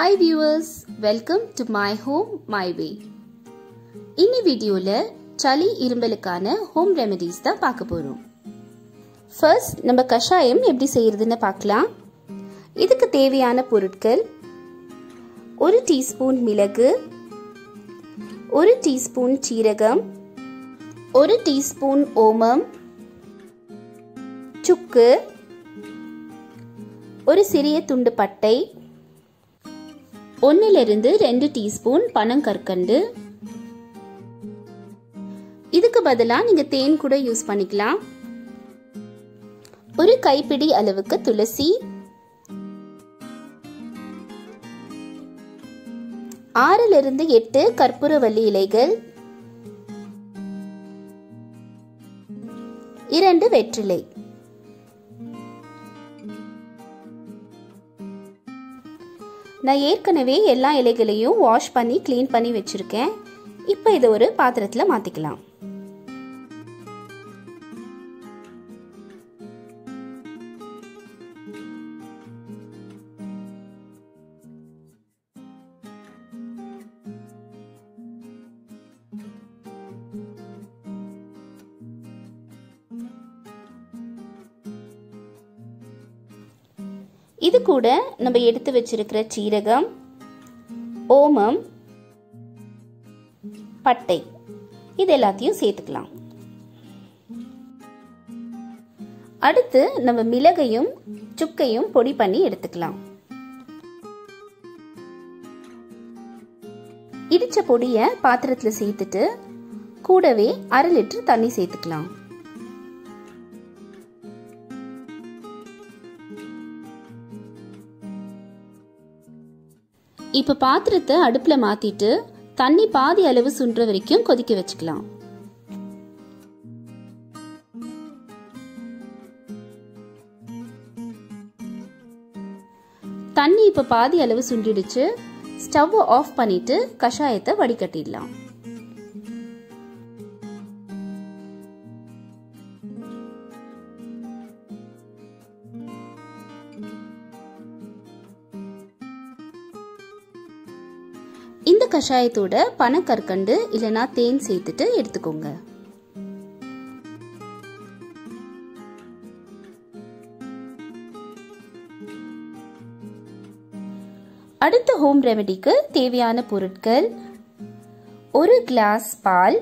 hi viewers welcome to my home my way இன்னி வீடியோவில் சளி இரும்பலுக்கான ஹோம் ரெமெடிஸ் தான் பார்க்க போகிறோம் ஃபர்ஸ்ட் நம்ம கஷாயம் எப்படி செய்யறதுன்னு பார்க்கலாம் இதுக்கு தேவையான பொருட்கள் ஒரு டீஸ்பூன் மிளகு ஒரு டீஸ்பூன் சீரகம் ஒரு டீஸ்பூன் ஓமம் சுக்கு ஒரு சிறிய துண்டு பட்டை ஒன்னிலிருந்து ரெண்டு டீஸ்பூன் பனங்கற்கண்டு இதுக்கு பதிலாக நீங்கள் தேன் கூட யூஸ் பண்ணிக்கலாம் ஒரு கைப்பிடி அளவுக்கு துளசி ஆறிலிருந்து எட்டு கற்பூரவல்லி இலைகள் இரண்டு வெற்றிலை நான் ஏற்கனவே எல்லா இலைகளையும் வாஷ் பண்ணி க்ளீன் பண்ணி வச்சுருக்கேன் இப்போ இதை ஒரு பாத்திரத்தில் மாற்றிக்கலாம் இது கூட நம்ம எடுத்து வச்சிருக்கிற சீரகம் ஓமம் பட்டை இது எல்லாத்தையும் சேர்த்துக்கலாம் அடுத்து நம்ம மிளகையும் சுக்கையும் பொடி பண்ணி எடுத்துக்கலாம் இடிச்ச பொடிய பாத்திரத்துல சேர்த்துட்டு கூடவே அரை லிட்டர் தண்ணி சேர்த்துக்கலாம் இப்போ பாத்திரத்தை அடுப்பில் மாற்றிட்டு தண்ணி பாதி அளவு சுன்ற வரைக்கும் கொதிக்க வச்சுக்கலாம் தண்ணி இப்போ பாதி அளவு சுண்டிடுச்சு ஸ்டவ் ஆஃப் பண்ணிட்டு கஷாயத்தை வடிகட்டிடலாம் இந்த கஷாயத்தோட பனக்கற்கண்டு இல்லைனா தேன் சேர்த்துட்டு எடுத்துக்கோங்க அடுத்த ஹோம் ரெமெடிக்கு தேவையான பொருட்கள் ஒரு கிளாஸ் பால்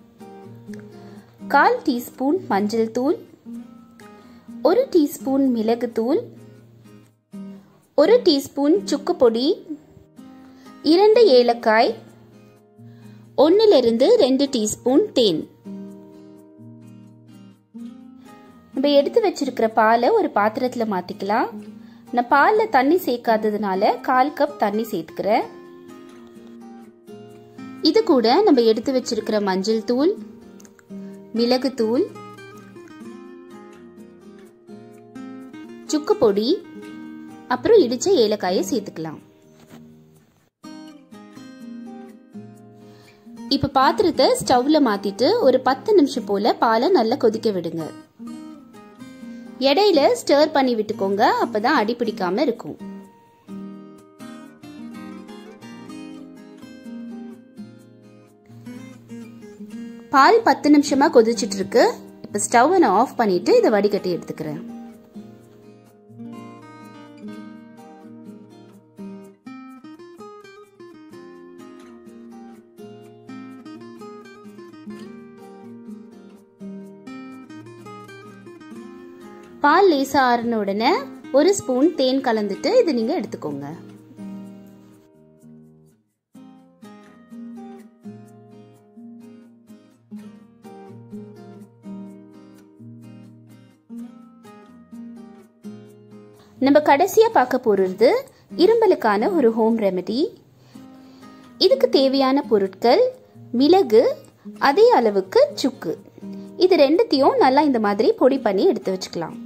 கால் டீஸ்பூன் மஞ்சள் தூள் ஒரு டீஸ்பூன் மிளகு தூள் ஒரு டீஸ்பூன் சுக்கு பொடி இரண்டு ஏலக்காய் ஒன்னிலிருந்து ரெண்டு டீஸ்பூன் தேன் நம்ம எடுத்து வச்சிருக்கிற பாலை ஒரு பாத்திரத்தில் மாற்றிக்கலாம் நான் பாலில் தண்ணி சேர்க்காததுனால கால் கப் தண்ணி சேர்த்துக்கிறேன் இது கூட நம்ம எடுத்து வச்சிருக்கிற மஞ்சள் தூள் மிளகு தூள் சுக்கு பொடி அப்புறம் இடிச்ச ஏலக்காயை சேர்த்துக்கலாம் இப்போ பாத்திரத்தை ஸ்டவ்ல மாத்திட்டு ஒரு பத்து நிமிஷம் போல பாலை நல்லா கொதிக்க விடுங்க இடையில ஸ்டர் பண்ணி விட்டுக்கோங்க அப்பதான் அடி பிடிக்காம இருக்கும் பால் பத்து நிமிஷமா கொதிச்சிட்டு இருக்கு இப்ப ஸ்டவ் நான் ஆஃப் பண்ணிட்டு இதை வடிகட்டி எடுத்துக்கிறேன் பால் லேசா ஆறின உடனே ஒரு ஸ்பூன் தேன் கலந்துட்டு இது நீங்க எடுத்துக்கோங்க நம்ம கடைசியா பார்க்க போறது இரும்பலுக்கான ஒரு ஹோம் ரெமெடி இதுக்கு தேவையான பொருட்கள் மிளகு அதே அளவுக்கு சுக்கு இது ரெண்டுத்தையும் நல்லா இந்த மாதிரி பொடி பண்ணி எடுத்து வச்சுக்கலாம்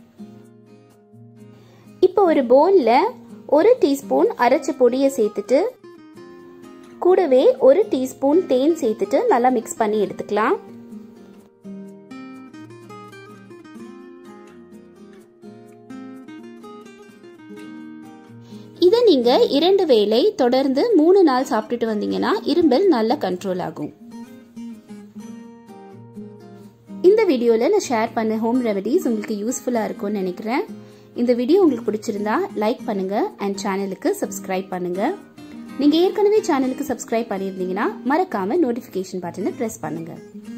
இப்போ ஒரு பவுலில் ஒரு டீஸ்பூன் அரைச்ச பொடியை சேர்த்துட்டு கூடவே ஒரு டீஸ்பூன் தேன் சேர்த்துட்டு நல்லா மிக்ஸ் பண்ணி எடுத்துக்கலாம் இதை நீங்கள் இரண்டு வேளை தொடர்ந்து மூணு நாள் சாப்பிட்டுட்டு வந்தீங்கன்னா இரும்பல் நல்ல கண்ட்ரோல் ஆகும் இந்த வீடியோவில் நான் ஷேர் பண்ண ஹோம் ரெமடிஸ் உங்களுக்கு யூஸ்ஃபுல்லாக இருக்கும்னு நினைக்கிறேன் இந்த வீடியோ உங்களுக்கு பிடிச்சிருந்தா லைக் பண்ணுங்க அண்ட் சேனலுக்கு சப்ஸ்கிரைப் பண்ணுங்க நீங்க ஏற்கனவே சேனலுக்கு சப்ஸ்கிரைப் பண்ணியிருந்தீங்கன்னா மறக்காம நோட்டிஃபிகேஷன் பட்டனை ப்ரெஸ் பண்ணுங்க